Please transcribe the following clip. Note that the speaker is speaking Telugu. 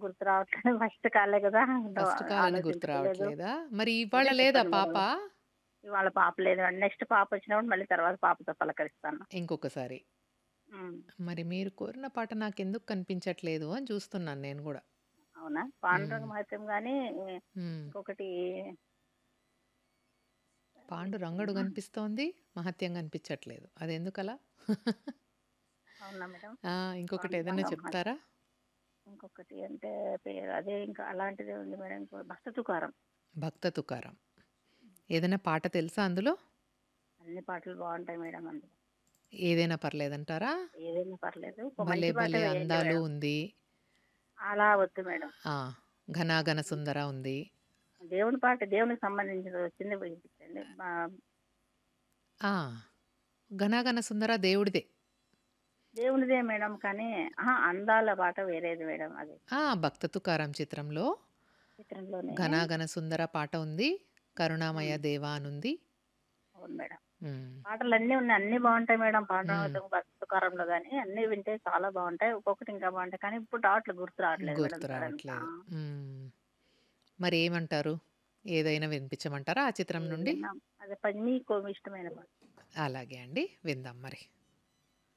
గుర్తు రావట్లేదు. ఫస్ట్ కాలే కదా! డో ఫస్ట్ కాలని గుర్తు ఆలోచించుకోలేదు. రావట్లేదా? మరి ఇవాళ మీరే లేదా చెప్పండి పాప? మేడం. ఇవాళ పాప లేదు మేడం. నెక్స్ట్ పాపొచ్చినప్పుడు మళ్ళీ తర్వాత పాపతో పలకరిస్తాను. ఇంకొకసారి. హ్మ్. మరి మీరు కోరిన పాట నాకెందుకు కనిపించట్లేదు అని చూస్తున్నాను నేను గూడా. అవునా? పాండురంగ హ్మ్. మహత్యం గాని హ్మ్. ఇంకొకటి పాండురంగడు కనిపిస్తోంది. మహత్యం కనిపించట్లేదు. అదెందుకలా? అవునా మేడం? ఆ! ఇంకొకటి ఏదైనా పాండురంగ మహత్యం. చెప్తారా? ఇంకొకటి అంటే పేరు అదే ఇంకా అలాంటిదే ఉంది మేడం. ఇంకో భక్త తుకారం. భక్త తుకారం. ఏదైనా పాట తెలుసా అందులో? అన్ని పాటలు బావుంటాయి మేడం అందులో. ఏదైనా పర్లేదంటారా? ఏదైనా పర్లేదు. ఒక భలే మంచి పాట భలే వేయండి అందాలు మేడం. ఉంది. అలా వద్దు మేడం. ఆ! ఘనాఘన సుందర ఉంది. దేవుని పాట దేవునికి సంబంధించినది వచ్చింది వినిపించండి. మా ఆ! ఘనాఘన సుందర దేవుడిదే. దేవునిదే మేడం. కానీ అహా! అందాల పాట వేరేది మేడం అది. ఆ! భక్త తుకారం చిత్రంలో చిత్రంలోనే 'ఘనాఘన సుందర' పాట ఉంది. 'కరుణామయ హ్మ్. దేవా' అనుంది. అవును మేడం. హ్మ్. పాటలన్నీ ఉన్నాయి. అన్నీ బావుంటాయి మేడం. హ్మ్. పాండురంగ భక్త తుకారంలో గాని అన్నీ వింటే చాలా బావుంటాయి. ఒక్కొక్కటి ఇంకా బావుంటాయి. కానీ ఇప్పుడు రావట్లేదు. గుర్తు రావట్లేదు మేడం గుర్తు సడెన్‌గా. రావట్లేదు. హ్మ్. మరేమంటారు? ఏదైనా వినిపించమంటారా ఆ చిత్రం నుండి? ఏదైనా అదే ప మీకు ఇష్టమైన పాట. అలాగే అండి. విందాం మరి.